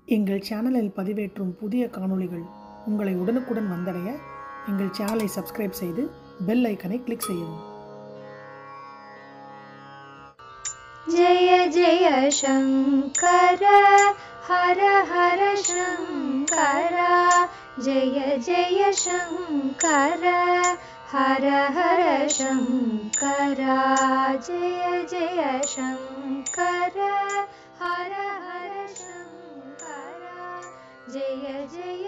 எங்கள் சேனலில் பதிவேற்றும் புதிய காணொளிகள் உங்களை உடனுக்குடன் வந்தடைய எங்கள் சேனலை சப்ஸ்கிரைப் செய்து பெல் ஐக்கனை கிளிக் செய்யவும் जय जय शङ्कर हर हर शङ्कर जय जय शङ्कर हर हर शङ्कर जय जय शङ्कर हर हर शङ्कर जय जय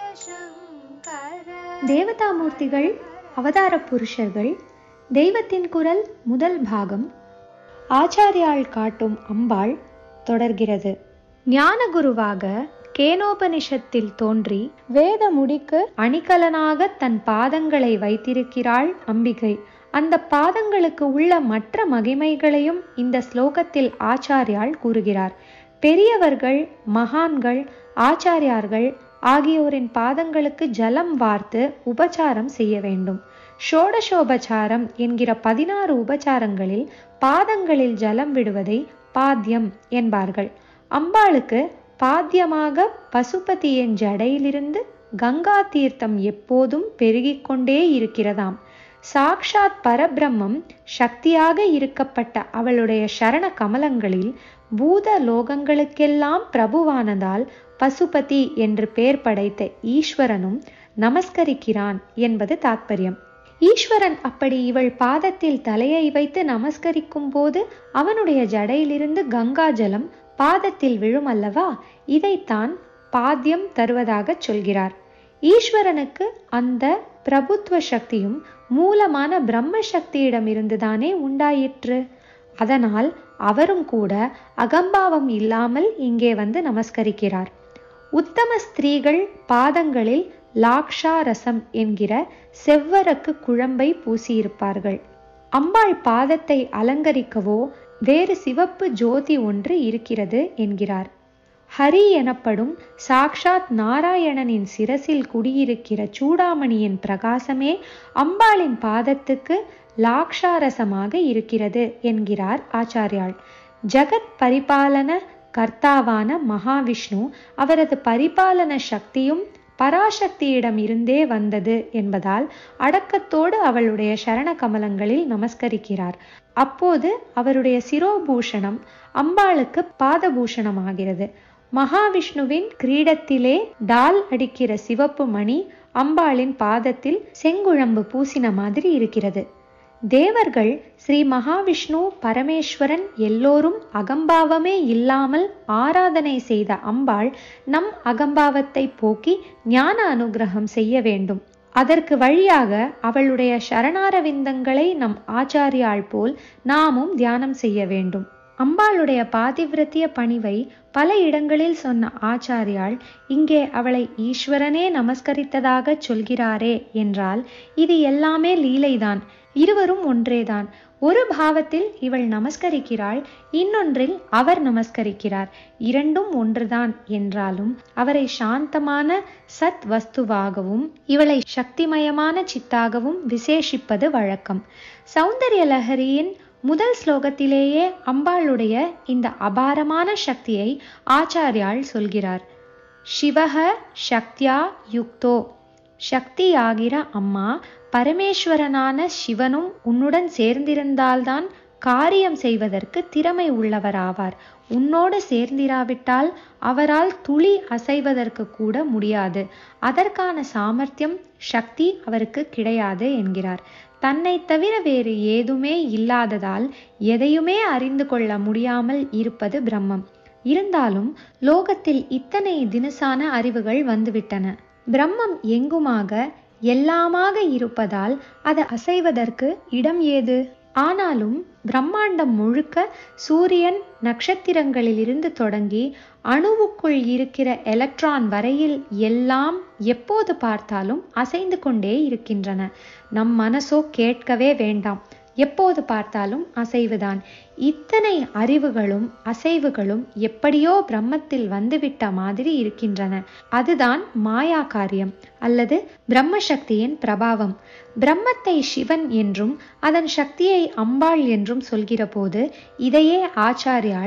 शङ्कर தேவதாமூர்த்திகள் அவதார புருஷர்கள் தெய்வத்தின் குரல் முதல் பாகம் ஆச்சாரியாள் காட்டும் அம்பாள் தொடர்கிறது ஞானகுருவாக கேனோபனிஷத்தில் தோன்றி வேத முடிக்கு அணிகலனாக தன் பாதங்களை வைத்திருக்கிறாள் அம்பிகை அந்த பாதங்களுக்கு உள்ள மற்ற மகிமைகளையும் இந்த ஸ்லோகத்தில் ஆச்சாரியாள் கூறுகிறார் பெரியவர்கள் மகான்கள் ஆச்சாரியார்கள் ஆகியோரின் பாதங்களுக்கு ஜலம் வார்த்து உபச்சாரம் செய்ய வேண்டும் ஷோடசோபச்சாரம் என்கிற பதினாறு உபச்சாரங்களில் பாதங்களில் ஜலம் விடுவதை பாத்தியம் என்பார்கள் அம்பாளுக்கு பாத்தியமாக பசுபதியின் ஜடையிலிருந்து கங்கா தீர்த்தம் எப்போதும் பெருகிக் கொண்டே இருக்கிறதாம் சாக்ஷாத் பரபிரம்மம் சக்தியாக இருக்கப்பட்ட அவளுடைய சரண கமலங்களில் பூத லோகங்களுக்கெல்லாம் பிரபுவானதால் பசுபதி என்று பெயர் படைத்த ஈஸ்வரனும் நமஸ்கரிக்கிறான் என்பது தாத்பரியம் ஈஸ்வரன் அப்படி இவள் பாதத்தில் தலையை வைத்து நமஸ்கரிக்கும் போது அவனுடைய ஜடையிலிருந்து கங்கா ஜலம் பாதத்தில் விழும் அல்லவா இதைத்தான் பாத்தியம் தருவதாக சொல்கிறார் ஈஸ்வரனுக்கு அந்த பிரபுத்துவ சக்தியும் மூலமான பிரம்ம சக்தியிடமிருந்துதானே உண்டாயிற்று அதனால் அவரும் கூட அகம்பாவம் இல்லாமல் இங்கே வந்து நமஸ்கரிக்கிறார் உத்தம ஸ்திரீகள் பாதங்களில் லாக்ஷா ரசம் என்கிற செவ்வரக்கு குழம்பை பூசியிருப்பார்கள் அம்பாள் பாதத்தை அலங்கரிக்கவோ வேறு சிவப்பு ஜோதி ஒன்று இருக்கிறது என்கிறார் ஹரி எனப்படும் சாக்ஷாத் நாராயணனின் சிரசில் குடியிருக்கிற சூடாமணியின் பிரகாசமே அம்பாளின் பாதத்துக்கு லாக்ஷாரசமாக இருக்கிறது என்கிறார் ஆச்சாரியாள் ஜகத் பரிபாலன கர்த்தாவான மகாவிஷ்ணு அவரது பரிபாலன சக்தியும் பராசக்தியிடம் இருந்தே வந்தது என்பதால் அடக்கத்தோடு அவளுடைய சரண கமலங்களில் நமஸ்கரிக்கிறார் அப்போது அவருடைய சிரோபூஷணம் அம்பாளுக்கு பாதபூஷணமாகிறது மகாவிஷ்ணுவின் கிரீடத்திலே டால் அடிக்கிற சிவப்பு மணி அம்பாளின் பாதத்தில் செங்குழம்பு பூசின மாதிரி இருக்கிறது தேவர்கள் ஸ்ரீ மகாவிஷ்ணு பரமேஸ்வரன் எல்லோரும் அகம்பாவமே இல்லாமல் ஆராதனை செய்த அம்பாள் நம் அகம்பாவத்தை போக்கி ஞான அனுகிரகம் செய்ய வேண்டும் அதற்கு வழியாக அவளுடைய சரணாரவிந்தங்களை நம் ஆச்சாரியாள் போல் நாமும் தியானம் செய்ய வேண்டும் அம்பாளுடைய பாதிவிரத்திய பணிவை பல இடங்களில் சொன்ன ஆச்சாரியாள் இங்கே அவளை ஈஸ்வரனே நமஸ்கரித்ததாக சொல்கிறாரே என்றால் இது எல்லாமே லீலைதான் இருவரும் ஒன்றேதான் ஒரு பாவத்தில் இவள் நமஸ்கரிக்கிறாள் இன்னொன்றில் அவர் நமஸ்கரிக்கிறார் இரண்டும் ஒன்றுதான் என்றாலும் அவரை சாந்தமான சத் வஸ்துவாகவும் இவளை சக்திமயமான சித்தாகவும் விசேஷிப்பது வழக்கம் சௌந்தர்ய லஹரியின் முதல் ஸ்லோகத்திலேயே அம்பாளுடைய இந்த அபாரமான சக்தியை ஆச்சாரியால் சொல்கிறார் சிவக சக்தியா யுக்தோ சக்தியாகிற அம்மா பரமேஸ்வரனான சிவனும் உன்னுடன் சேர்ந்திருந்தால்தான் காரியம் செய்வதற்கு திறமை உள்ளவராவார் உன்னோடு சேர்ந்திராவிட்டால் அவரால் துளி அசைவதற்கு கூட முடியாது அதற்கான சாமர்த்தியம் சக்தி அவருக்கு கிடையாது என்கிறார் தன்னை தவிர வேறு ஏதுமே இல்லாததால் எதையுமே அறிந்து கொள்ள முடியாமல் இருப்பது பிரம்மம் இருந்தாலும் லோகத்தில் இத்தனை தினசான அறிவுகள் வந்துவிட்டன பிரம்மம் எங்குமாக எல்லாமாக இருப்பதால் அது அசைவதற்கு இடம் ஏது ஆனாலும் பிரம்மாண்டம் முழுக்க சூரியன் நட்சத்திரங்களிலிருந்து தொடங்கி அணுவுக்குள் இருக்கிற எலக்ட்ரான் வரையில் எல்லாம் எப்போது பார்த்தாலும் அசைந்து கொண்டே இருக்கின்றன நம் மனசோ கேட்கவே வேண்டாம் எப்போது பார்த்தாலும் அசைவுதான் இத்தனை அறிவுகளும் அசைவுகளும் எப்படியோ பிரம்மத்தில் வந்துவிட்ட மாதிரி இருக்கின்றன அதுதான் மாயா காரியம் அல்லது பிரம்ம சக்தியின் பிரபாவம் பிரம்மத்தை சிவன் என்றும் அதன் சக்தியை அம்பாள் என்றும் சொல்கிற போது இதையே ஆச்சாரியாள்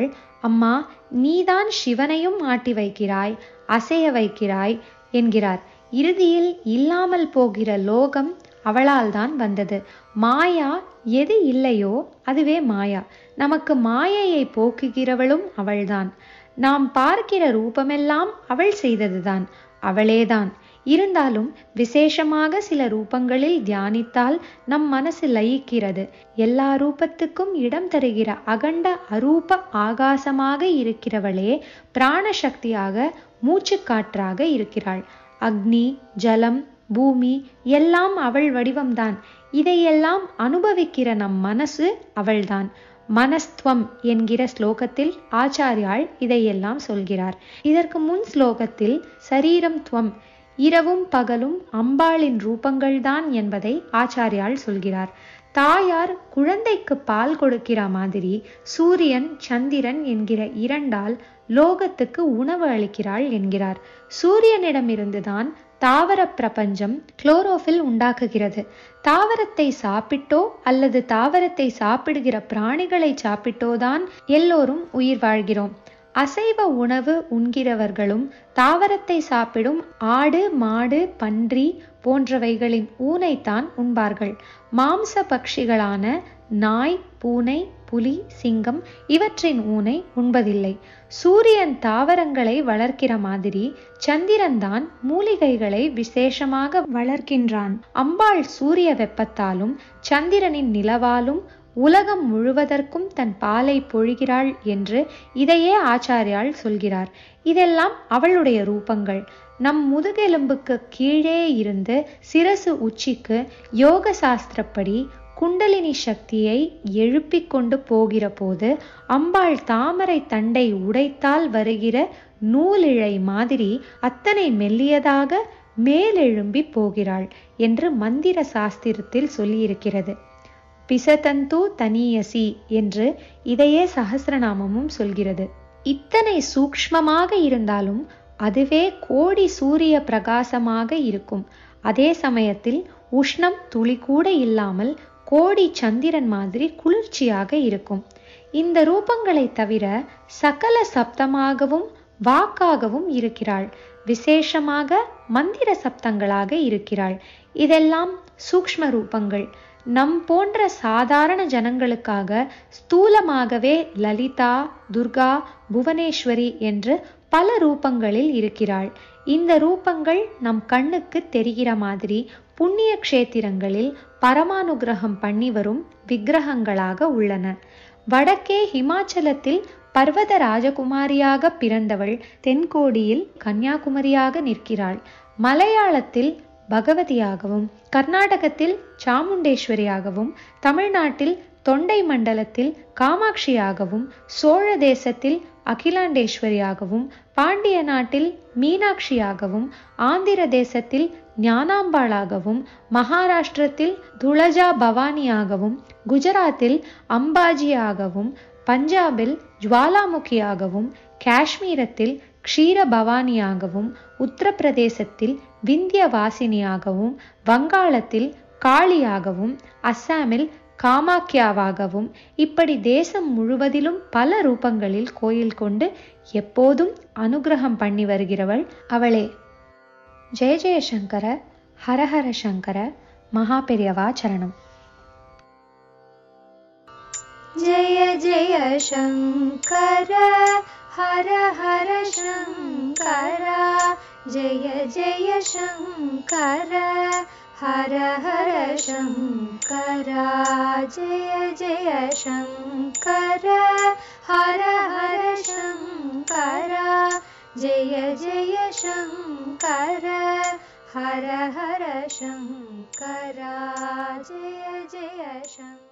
அம்மா நீதான் சிவனையும் ஆட்டி வைக்கிறாய் அசைய வைக்கிறாய் என்கிறார் இறுதியில் இல்லாமல் போகிற லோகம் அவளால் தான் வந்தது மாயா எது இல்லையோ அதுவே மாயா நமக்கு மாயையை போக்குகிறவளும் அவள்தான் நாம் பார்க்கிற ரூபமெல்லாம் அவள் செய்ததுதான் அவளேதான் இருந்தாலும் விசேஷமாக சில ரூபங்களில் தியானித்தால் நம் மனசு லயிக்கிறது எல்லா ரூபத்துக்கும் இடம் தருகிற அகண்ட அரூப ஆகாசமாக இருக்கிறவளே பிராணசக்தியாக மூச்சுக்காற்றாக இருக்கிறாள் அக்னி ஜலம் பூமி எல்லாம் அவள் வடிவம்தான் இதையெல்லாம் அனுபவிக்கிற நம் மனசு அவள்தான் மனஸ்துவம் என்கிற ஸ்லோகத்தில் ஆச்சாரியாள் இதையெல்லாம் சொல்கிறார் இதற்கு முன் ஸ்லோகத்தில் சரீரம் துவம் இரவும் பகலும் அம்பாளின் ரூபங்கள்தான் என்பதை ஆச்சாரியாள் சொல்கிறார் தாயார் குழந்தைக்கு பால் கொடுக்கிற மாதிரி சூரியன் சந்திரன் என்கிற இரண்டால் லோகத்துக்கு உணவு அளிக்கிறாள் என்கிறார் சூரியனிடமிருந்துதான் தாவர பிரபஞ்சம் குளோரோஃபில் உண்டாக்குகிறது தாவரத்தை சாப்பிட்டோ அல்லது தாவரத்தை சாப்பிடுகிற பிராணிகளை சாப்பிட்டோதான் எல்லோரும் உயிர் வாழ்கிறோம் அசைவ உணவு உண்கிறவர்களும் தாவரத்தை சாப்பிடும் ஆடு மாடு பன்றி போன்றவைகளின் ஊனைத்தான் உண்பார்கள் மாம்ச பட்சிகளான நாய் பூனை புலி சிங்கம் இவற்றின் ஊனை உண்பதில்லை சூரியன் தாவரங்களை வளர்க்கிற மாதிரி சந்திரன்தான் மூலிகைகளை விசேஷமாக வளர்க்கின்றான் அம்பாள் சூரிய வெப்பத்தாலும் சந்திரனின் நிலவாலும் உலகம் முழுவதற்கும் தன் பாலை பொழிகிறாள் என்று இதையே ஆச்சாரியால் சொல்கிறார் இதெல்லாம் அவளுடைய ரூபங்கள் நம் முதுகெலும்புக்கு கீழே இருந்து சிரசு உச்சிக்கு யோக சாஸ்திரப்படி குண்டலினி சக்தியை எழுப்பிக் கொண்டு போகிற போது அம்பாள் தாமரை தண்டை உடைத்தால் வருகிற நூலிழை மாதிரி அத்தனை மெல்லியதாக மேலெழும்பி போகிறாள் என்று மந்திர சாஸ்திரத்தில் சொல்லியிருக்கிறது பிசதந்து தனியசி என்று இதையே சகசிரநாமமும் சொல்கிறது இத்தனை சூக்ஷ்மமாக இருந்தாலும் அதுவே கோடி சூரிய பிரகாசமாக இருக்கும் அதே சமயத்தில் உஷ்ணம் துளி கூட இல்லாமல் கோடி சந்திரன் மாதிரி குளிர்ச்சியாக இருக்கும் இந்த ரூபங்களை தவிர சகல சப்தமாகவும் வாக்காகவும் இருக்கிறாள் விசேஷமாக மந்திர சப்தங்களாக இருக்கிறாள் இதெல்லாம் சூக்ஷ்ம ரூபங்கள் நம் போன்ற சாதாரண ஜனங்களுக்காக ஸ்தூலமாகவே லலிதா துர்கா புவனேஸ்வரி என்று பல ரூபங்களில் இருக்கிறாள் இந்த ரூபங்கள் நம் கண்ணுக்கு தெரிகிற மாதிரி புண்ணிய க்ஷேத்திரங்களில் பரமானுகிரகம் பண்ணி வரும் விக்கிரகங்களாக உள்ளன வடக்கே ஹிமாச்சலத்தில் பர்வத ராஜகுமாரியாக பிறந்தவள் தென்கோடியில் கன்னியாகுமரியாக நிற்கிறாள் மலையாளத்தில் பகவதியாகவும் கர்நாடகத்தில் சாமுண்டேஸ்வரியாகவும் தமிழ்நாட்டில் தொண்டை மண்டலத்தில் காமாட்சியாகவும் சோழ தேசத்தில் அகிலாண்டேஸ்வரியாகவும் பாண்டிய நாட்டில் மீனாட்சியாகவும் ஆந்திர தேசத்தில் ஞானாம்பாளாகவும் மகாராஷ்டிரத்தில் துளஜா பவானியாகவும் குஜராத்தில் அம்பாஜியாகவும் பஞ்சாபில் ஜுவாலாமுகியாகவும் காஷ்மீரத்தில் க்ஷீர பவானியாகவும் உத்தரப்பிரதேசத்தில் விந்திய வாசினியாகவும் வங்காளத்தில் காளியாகவும் அஸ்ஸாமில் காமாக்கியாவாகவும் இப்படி தேசம் முழுவதிலும் பல ரூபங்களில் கோயில் கொண்டு எப்போதும் அனுகிரகம் பண்ணி வருகிறவள் அவளே ஜெய ஜெயசங்கர ஹரஹர சங்கர மகாபெரியவா சரணம் जय जय शङ्कर हर हर शङ्कर जय जय शङ्कर हर हर शङ्कर जय जय शङ्कर हर हर शङ्कर जय जय शङ्कर हर हर शङ्कर जय जय शङ्कर